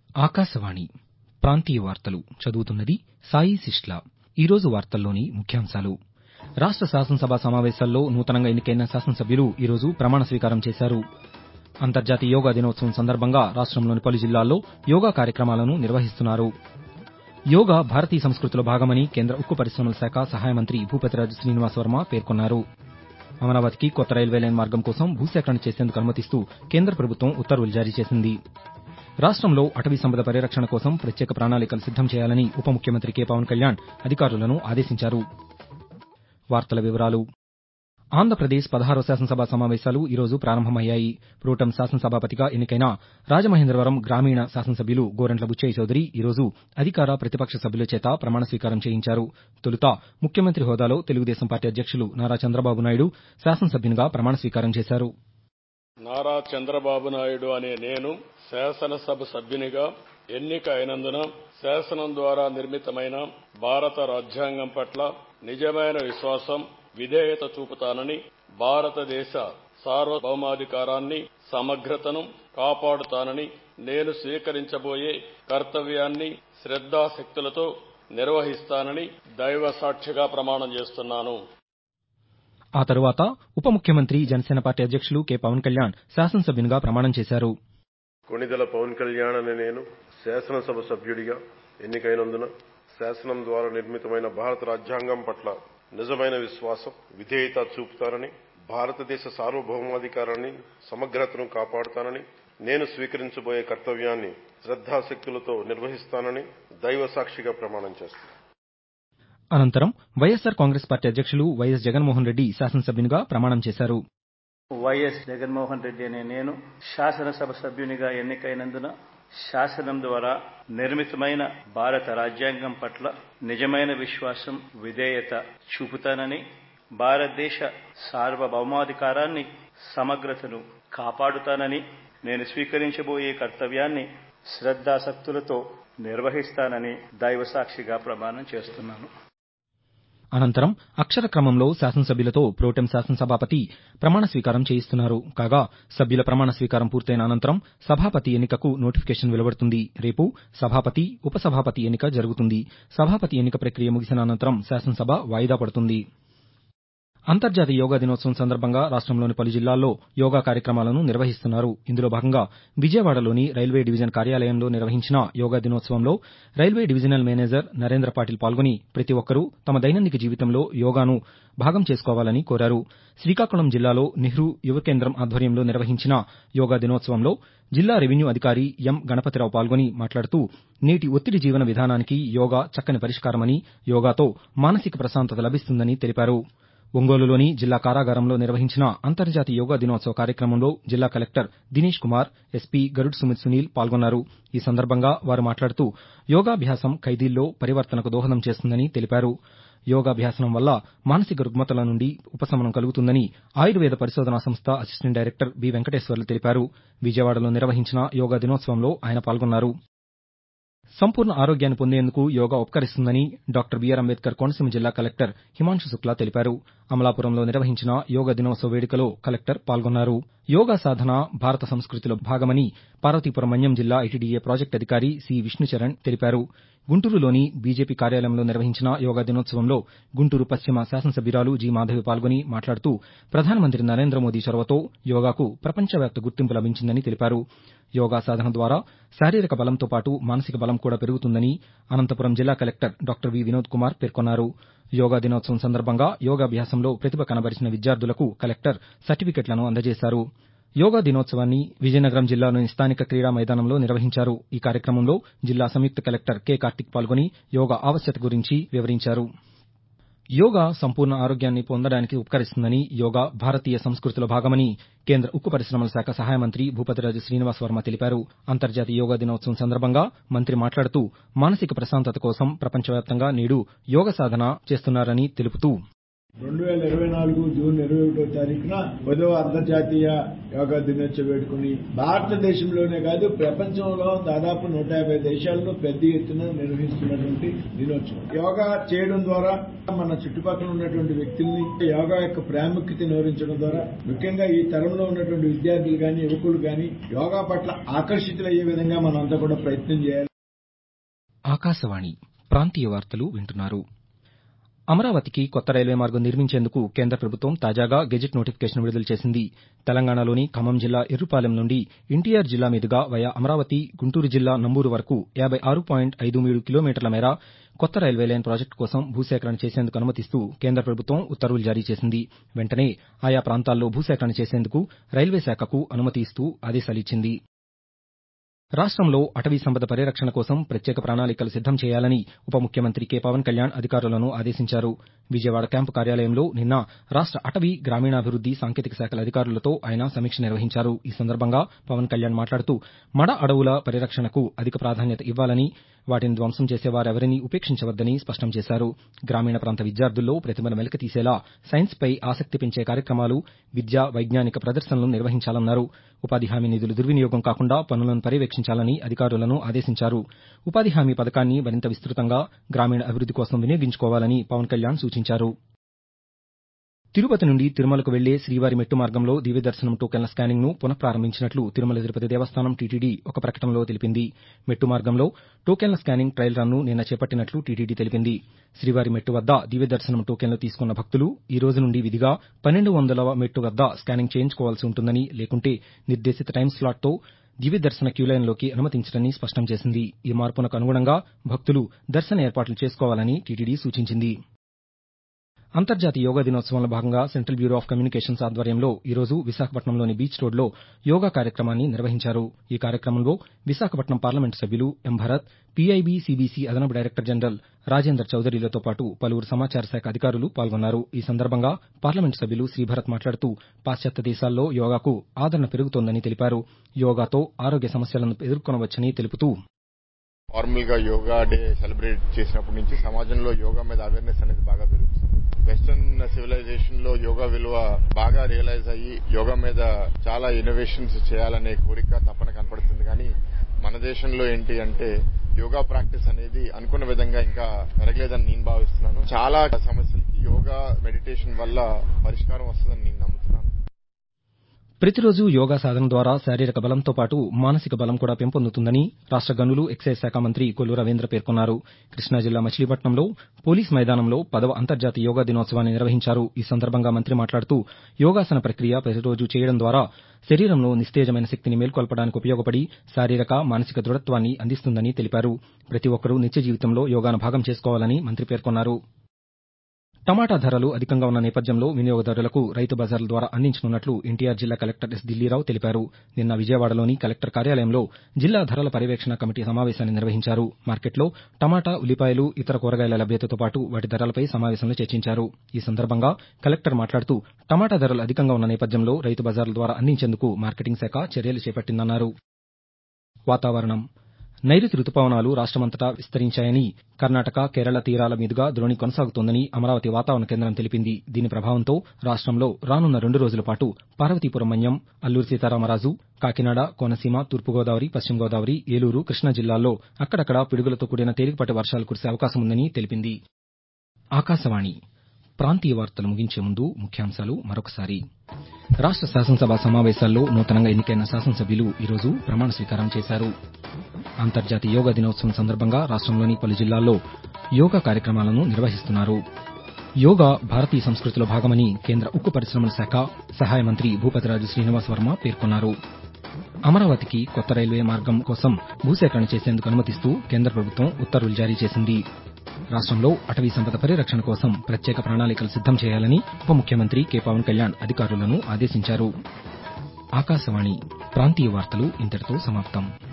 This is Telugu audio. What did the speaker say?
ఆకాశవాణి ప్రాంతీయ వార్తలు చదువుతున్నది సాయి సిస్లా ఈరోజు వార్తల్లోని ముఖ్యాంశాలు రాష్ట శాసనసభ సమావేశాల్లో నూతనంగా ఎన్నికైన శాసనసభ్యులు ఈరోజు ప్రమాణ స్వీకారం చేశారు అంతర్జాతీయ యోగా దినోత్సవం సందర్భంగా రాష్టంలోని పలు జిల్లాల్లో యోగా కార్యక్రమాలను నిర్వహిస్తున్నారు యోగా భారతీయ సంస్కృతిలో భాగమని కేంద్ర ఉక్కు పరిశ్రమల శాఖ సహాయ మంత్రి భూపతిరాజు శ్రీనివాసవర్మ పేర్కొన్నారు అమరావతికి కొత్త రైల్వే లైన్ మార్గం కోసం భూసేకరణ చేసేందుకు అనుమతిస్తూ కేంద్ర ప్రభుత్వం ఉత్తర్వులు జారీ చేసింది రాష్టంలో అటవీ సంపద పరిరక్షణ కోసం ప్రత్యేక ప్రణాళికలు సిద్దం చేయాలని ఉప ముఖ్యమంత్రి కె పవన్ కళ్యాణ్ అధికారులను ఆదేశించారు ఆంధ్రప్రదేశ్ పదహారవ శాసనసభ సమావేశాలు ఈరోజు ప్రారంభమయ్యాయి ప్రోటెం శాసనసభాపతిగా ఎన్నికైన రాజమహేంద్రవరం గ్రామీణ శాసనసభ్యులు గోరంట్ల బుచ్చయ్య చౌదరి ఈరోజు అధికార ప్రతిపక్ష సభ్యుల చేత ప్రమాణ స్వీకారం చేయించారు తొలుత ముఖ్యమంత్రి హోదాలో తెలుగుదేశం పార్టీ అధ్యక్షులు నారా చంద్రబాబు నాయుడు శాసనసభ్యునిగా ప్రమాణ స్వీకారం చేశారు నారా చంద్రబాబు నాయుడు అనే నేను శాసనసభ సభ్యునిగా ఎన్నిక అయినందున శాసనం ద్వారా నిర్మితమైన భారత రాజ్యాంగం పట్ల నిజమైన విశ్వాసం విధేయత చూపుతానని భారతదేశ సార్వభౌమాధికారాన్ని సమగ్రతను కాపాడుతానని నేను స్వీకరించబోయే కర్తవ్యాన్ని శ్రద్ధాశక్తులతో నిర్వహిస్తానని దైవ సాక్షిగా ప్రమాణం చేస్తున్నాను ఆ తరువాత ఉప ముఖ్యమంత్రి జనసేన పార్టీ అధ్యక్షులు కె పవన్ కళ్యాణ్ శాసనసభ్యునిగా ప్రమాణం చేశారు కొణిదెల పవన్ కళ్యాణ్ అనే నేను శాసనసభ సభ్యుడిగా ఎన్నికైనందున శాసనం ద్వారా నిర్మితమైన భారత రాజ్యాంగం పట్ల నిజమైన విశ్వాసం విధేయత చూపుతానని భారతదేశ సార్వభౌమాధికారాన్ని సమగ్రతను కాపాడుతానని నేను స్వీకరించబోయే కర్తవ్యాన్ని శ్రద్ధాశక్తులతో నిర్వహిస్తానని దైవ సాక్షిగా ప్రమాణం చేస్తాను అనంతరం వైఎస్సార్ కాంగ్రెస్ పార్టీ అధ్యక్షులు వైఎస్ జగన్మోహన్ రెడ్డి శాసనసభ్యునిగా ప్రమాణం చేశారు వైఎస్ జగన్మోహన్ రెడ్డి అనే నేను శాసనసభ సభ్యునిగా ఎన్నికైనందున శాసనం ద్వారా నిర్మితమైన భారత రాజ్యాంగం పట్ల నిజమైన విశ్వాసం విధేయత చూపుతానని భారతదేశ సార్వభౌమాధికారాన్ని సమగ్రతను కాపాడుతానని నేను స్వీకరించబోయే కర్తవ్యాన్ని శ్రద్ధాసక్తులతో నిర్వహిస్తానని దైవసాక్షిగా ప్రమాణం చేస్తున్నాను అనంతరం అక్షర క్రమంలో శాసనసభ్యులతో ప్రోటెం శాసనసభాపతి ప్రమాణ స్వీకారం చేయిస్తున్నారు కాగా సభ్యుల ప్రమాణ స్వీకారం పూర్తయిన అనంతరం సభాపతి ఎన్నికకు నోటిఫికేషన్ వెలువడుతుంది రేపు సభాపతి ఉపసభాపతి ఎన్నిక జరుగుతుంది సభాపతి ఎన్నిక ప్రక్రియ ముగిసిన అనంతరం శాసనసభ వాయిదా పడుతుంది అంతర్జాతీయ యోగా దినోత్సవం సందర్భంగా రాష్టంలోని పలు జిల్లాల్లో యోగా కార్యక్రమాలను నిర్వహిస్తున్నారు ఇందులో భాగంగా విజయవాడలోని రైల్వే డివిజన్ కార్యాలయంలో నిర్వహించిన యోగా దినోత్సవంలో railway divisional manager Narendra Patil పాల్గొని ప్రతి ఒక్కరూ తమ దైనందిక జీవితంలో యోగాను భాగం చేసుకోవాలని కోరారు శ్రీకాకుళం జిల్లాలో నెహ్రూ యువ కేంద్రం ఆధ్వర్యంలో నిర్వహించిన యోగా దినోత్సవంలో జిల్లా రెవెన్యూ అధికారి ఎం గణపతిరావు పాల్గొని మాట్లాడుతూ నేటి ఒత్తిడి జీవన విధానానికి యోగా చక్కని పరిష్కారమని యోగాతో మానసిక ప్రశాంతత లభిస్తుందని తెలిపారు ఒంగోలులోని జిల్లా కారాగారంలో నిర్వహించిన అంతర్జాతీయ యోగా దినోత్సవ కార్యక్రమంలో జిల్లా కలెక్టర్ దినేష్ కుమార్ ఎస్పీ గరుడ్ సుమిత్ సునీల్ పాల్గొన్నారు ఈ సందర్భంగా వారు మాట్లాడుతూ యోగాభ్యాసం ఖైదీల్లో పరివర్తనకు దోహదం చేస్తుందని తెలిపారు యోగాభ్యాసనం వల్ల మానసిక రుగ్మతల నుండి ఉపశమనం కలుగుతుందని ఆయుర్వేద పరిశోధనా సంస్థ అసిస్టెంట్ డైరెక్టర్ బి వెంకటేశ్వర్లు తెలిపారు విజయవాడలో నిర్వహించిన యోగా దినోత్సవంలో ఆయన పాల్గొన్నారు సంపూర్ణ ఆరోగ్యాన్ని పొందేందుకు యోగా ఉపకరిస్తుందని డాక్టర్ బీఆర్ అంబేద్కర్ కోనసీమ జిల్లా కలెక్టర్ హిమాంశు శుక్లా తెలిపారు అమలాపురంలో నిర్వహించిన యోగా దినోత్సవ వేడుకలో కలెక్టర్ పాల్గొన్నారు యోగా సాధన భారత సంస్కృతిలో భాగమని పార్వతీపురం మన్యం జిల్లా ఐటీడీఏ ప్రాజెక్టు అధికారి సి విష్ణుచరణ్ తెలిపారు గుంటూరులోని బీజేపీ కార్యాలయంలో నిర్వహించిన యోగా దినోత్సవంలో గుంటూరు పశ్చిమ శాసనసభ్యురాలు జి మాధవి పాల్గొని మాట్లాడుతూ ప్రధానమంత్రి నరేంద్ర మోదీ చొరవతో యోగాకు ప్రపంచవ్యాప్త గుర్తింపు లభించిందని తెలిపారు యోగా సాధన ద్వారా శారీరక బలంతో పాటు మానసిక బలం కూడా పెరుగుతుందని అనంతపురం జిల్లా collector doctor V Vinod Kumar పేర్కొన్నారు యోగా దినోత్సవం సందర్భంగా యోగాభ్యాసంలో ప్రతిభ కనబరిచిన విద్యార్థులకు కలెక్టర్ సర్టిఫికెట్లను అందజేశారు యోగా దినోత్సవాన్ని విజయనగరం జిల్లాలోని స్థానిక క్రీడా మైదానంలో నిర్వహించారు ఈ కార్యక్రమంలో జిల్లా సంయుక్త కలెక్టర్ కె కార్తిక్ పాల్గొని యోగా ఆవశ్యకత గురించి వివరించారు యోగా సంపూర్ణ ఆరోగ్యాన్ని పొందడానికి ఉపకరిస్తుందని యోగా భారతీయ సంస్కృతిలో భాగమని కేంద్ర ఉక్కు పరిశ్రమల శాఖ సహాయ మంత్రి భూపతిరాజు శ్రీనివాస్ వర్మ తెలిపారు అంతర్జాతీయ యోగా దినోత్సవం సందర్భంగా మంత్రి మాట్లాడుతూ మానసిక ప్రశాంతత కోసం ప్రపంచవ్యాప్తంగా నేడు యోగ సాధన చేస్తున్నారని తెలుపుతూ రెండు వేల ఇరవై నాలుగు జూన్ ఇరవై ఒకటో తారీఖున పదవ అంతర్జాతీయ యోగా దినోత్సవం వేడుకుని భారతదేశంలోనే కాదు ప్రపంచంలో దాదాపు నూట యాభై దేశాల్లో పెద్ద ఎత్తున నిర్వహిస్తున్నటువంటి దినోత్సవం యోగా చేయడం ద్వారా మన చుట్టుపక్కల ఉన్నటువంటి వ్యక్తుల్ని యోగా యొక్క ప్రాముఖ్యతను వివరించడం ద్వారా ముఖ్యంగా ఈ తరంలో ఉన్నటువంటి విద్యార్థులు గాని యువకులు గాని యోగా పట్ల ఆకర్షితులయ్యే విధంగా మనం అంతా కూడా ప్రయత్నం చేయాలి ఆకాశవాణి ప్రాంతీయ వార్తలు వింటున్నారు అమరావతికి కొత్త రైల్వే మార్గం నిర్మించేందుకు కేంద్ర ప్రభుత్వం తాజాగా గెజిట్ నోటిఫికేషన్ విడుదల చేసింది తెలంగాణలోని ఖమ్మం జిల్లా ఎర్రుపాలెం నుండి ఎన్టీఆర్ జిల్లా మీదుగా వయా అమరావతి గుంటూరు జిల్లా నంబూరు వరకు యాబై ఆరు పాయింట్ ఐదు మూడు కిలోమీటర్ల మేర కొత్త రైల్వే లైన్ ప్రాజెక్టు కోసం భూసేకరణ చేసేందుకు అనుమతిస్తూ కేంద్ర ప్రభుత్వం ఉత్తర్వులు జారీ చేసింది వెంటనే ఆయా ప్రాంతాల్లో భూసేకరణ చేసేందుకు రైల్వే శాఖకు అనుమతి ఇస్తూ ఆదేశాలిచ్చింది రాష్ట్రంలో అటవీ సంపద పరిరక్షణ కోసం ప్రత్యేక ప్రణాళికలు సిద్దం చేయాలని ఉప ముఖ్యమంత్రి కె పవన్ కళ్యాణ్ అధికారులను ఆదేశించారు విజయవాడ క్యాంపు కార్యాలయంలో నిన్న రాష్ట అటవీ గ్రామీణాభివృద్ది సాంకేతిక శాఖల అధికారులతో ఆయన సమీక్ష నిర్వహించారు ఈ సందర్భంగా పవన్ కళ్యాణ్ మాట్లాడుతూ మడ అడవుల పరిరక్షణకు అధిక ప్రాధాన్యత ఇవ్వాలని వాటిని ధ్వంసం చేసేవారెవరినీ ఉపేక్షించవద్దని స్పష్టం చేశారు గ్రామీణ ప్రాంత విద్యార్థుల్లో ప్రతిభను వెలికితీసేలా సైన్స్పై ఆసక్తి పెంచే కార్యక్రమాలు విద్యా వైజ్ఞానిక ప్రదర్శనలు నిర్వహించాలన్నారు ఉపాధి హామీ నిధులు దుర్వినియోగం కాకుండా పనులను పర్యవేక్షించాలని అధికారులను ఆదేశించారు ఉపాధి హామీ పథకాన్ని మరింత విస్తృతంగా గ్రామీణ అభివృద్ది కోసం వినియోగించుకోవాలని పవన్ కళ్యాణ్ సూచించారు తిరుపతి నుండి తిరుమలకు వెళ్లే శ్రీవారి మెట్టు మార్గంలో దివ్య దర్శనం టోకెన్ల స్కానింగ్ను పునఃప్రారంభించినట్లు తిరుమల తిరుపతి దేవస్థానం టీటీడీ ఒక ప్రకటనలో తెలిపింది మెట్టు మార్గంలో టోకెన్ల స్కానింగ్ ట్రయల్ రన్ను నిన్న చేపట్టినట్లు టీటీడీ తెలిపింది శ్రీవారి మెట్టు వద్ద దివ్య దర్శనం టోకెన్లు తీసుకున్న భక్తులు ఈ రోజు నుండి విధిగా పన్నెండు వందల మెట్టు వద్ద స్కానింగ్ చేయించుకోవాల్సి ఉంటుందని లేకుంటే నిర్దేశిత టైం స్లాట్తో దివ్య దర్శన క్యూలైన్లోకి అనుమతించరని స్పష్టం చేసింది ఈ మార్పునకు అనుగుణంగా భక్తులు దర్శన ఏర్పాట్లు చేసుకోవాలని టీటీడీ సూచించింది అంతర్జాతీయ యోగా దినోత్సవంలో భాగంగా సెంట్రల్ బ్యూరో ఆఫ్ కమ్యూనికేషన్స్ ఆధ్వర్యంలో ఈరోజు విశాఖపట్నంలోని బీచ్ రోడ్లో యోగా కార్యక్రమాన్ని నిర్వహించారు ఈ కార్యక్రమంలో విశాఖపట్నం పార్లమెంటు సభ్యులు ఎం భరత్ పీఐబీ సీబీసీ అదనపు డైరెక్టర్ జనరల్ రాజేందర్ చౌదరిలతో పాటు పలువురు సమాచార శాఖ అధికారులు పాల్గొన్నారు ఈ సందర్భంగా పార్లమెంటు సభ్యులు శ్రీభరత్ మాట్లాడుతూ పాశ్చాత్య దేశాల్లో యోగాకు ఆదరణ పెరుగుతోందని తెలిపారు యోగాతో ఆరోగ్య సమస్యలను ఎదుర్కొనవచ్చని తెలుపుతూ ఫార్మల్ గా యోగా డే సెలబ్రేట్ చేసినప్పటి నుంచి సమాజంలో యోగా మీద అవేర్నెస్ అనేది బాగా పెరుగుతుంది వెస్టర్న్ సివిలైజేషన్ లో యోగా విలువ బాగా రియలైజ్ అయ్యి యోగా మీద చాలా ఇన్నోవేషన్స్ చేయాలనే కోరిక తప్పన కనపడుతుంది కానీ మన దేశంలో ఏంటి అంటే యోగా ప్రాక్టీస్ అనేది అనుకున్న విధంగా ఇంకా పెరగలేదని నేను భావిస్తున్నాను చాలా సమస్యలకి యోగా మెడిటేషన్ వల్ల పరిష్కారం వస్తుందని నేను నమ్ముతున్నాను ప్రతిరోజు యోగా సాధన ద్వారా శారీరక బలంతో పాటు మానసిక బలం కూడా పెంపొందుతుందని రాష్ట గనులు ఎక్సైజ్ శాఖ మంత్రి కొల్లు రవీంద్ర పేర్కొన్నారు కృష్ణా జిల్లా మచిలీపట్నంలో పోలీస్ మైదానంలో పదవ అంతర్జాతీయ యోగా దినోత్సవాన్ని నిర్వహించారు ఈ సందర్భంగా మంత్రి మాట్లాడుతూ యోగాసన ప్రక్రియ ప్రతిరోజు చేయడం ద్వారా శరీరంలో నిస్తేజమైన శక్తిని మేల్కొల్పడానికి ఉపయోగపడి శారీరక మానసిక దృఢత్వాన్ని అందిస్తుందని తెలిపారు ప్రతి ఒక్కరూ నిత్య జీవితంలో యోగాను భాగం చేసుకోవాలని మంత్రి పేర్కొన్నారు టమాటా ధరలు అధికంగా ఉన్న నేపథ్యంలో వినియోగదారులకు రైతు బజార్ల ద్వారా అందించనున్నట్లు ఎన్టీఆర్ జిల్లా కలెక్టర్ ఎస్ ఢిల్లీరావు తెలిపారు నిన్న విజయవాడలోని కలెక్టర్ కార్యాలయంలో జిల్లా ధరల పర్యవేక్షణ కమిటీ సమావేశాన్ని నిర్వహించారు మార్కెట్లో టమాటా ఉల్లిపాయలు ఇతర కూరగాయల లభ్యతతో పాటు వాటి ధరలపై సమావేశంలో చర్చించారు ఈ సందర్భంగా కలెక్టర్ మాట్లాడుతూ టమాటా ధరలు అధికంగా ఉన్న నేపథ్యంలో రైతు బజార్ల ద్వారా అందించేందుకు మార్కెటింగ్ శాఖ చర్యలు చేపట్టిందన్నారు వాతావరణం నైరుతి రుతుపవనాలు రాష్టమంతటా విస్తరించాయని కర్ణాటక కేరళ తీరాల మీదుగా ద్రోణి కొనసాగుతోందని అమరావతి వాతావరణ కేంద్రం తెలిపింది దీని ప్రభావంతో రాష్టంలో రానున్న రెండు రోజుల పాటు పార్వతీపురం మన్యం అల్లూరి సీతారామరాజు కాకినాడ కోనసీమ తూర్పుగోదావరి పశ్చిమ గోదావరి ఏలూరు కృష్ణా జిల్లాల్లో అక్కడక్కడ పిడుగులతో కూడిన తేలికపాటి వర్షాలు కురిసే అవకాశం ఉందని తెలిపింది ఆకాశవాణి ప్రాంతీయ వార్తలు ముగించే ముందు ముఖ్యాంశాలు మరొకసారి రాష్ట శాసనసభ సమావేశాల్లో నూతనంగా ఎన్నికైన శాసనసభ్యులు ఈరోజు ప్రమాణ స్వీకారం చేశారు అంతర్జాతీయ యోగా దినోత్సవం సందర్భంగా రాష్టంలోని పలు జిల్లాల్లో యోగా కార్యక్రమాలను నిర్వహిస్తున్నారు యోగా భారతీయ సంస్కృతిలో భాగమని కేంద్ర ఉక్కు పరిశ్రమల శాఖ సహాయ మంత్రి భూపతిరాజు శ్రీనివాస్ వర్మ పేర్కొన్నారు అమరావతికి కొత్త రైల్వే మార్గం కోసం భూసేకరణ చేసేందుకు అనుమతిస్తూ కేంద్ర ప్రభుత్వం ఉత్తర్వులు జారీ చేసింది రాష్టంలో అటవీ సంపద పరిరక్షణ కోసం ప్రత్యేక ప్రణాళికలు సిద్దం చేయాలని ఉప ముఖ్యమంత్రి కె పవన్ కళ్యాణ్ అధికారులను ఆదేశించారు ఆకాశవాణి ప్రాంతీయ వార్తలు ఇంతటితో సమాప్తం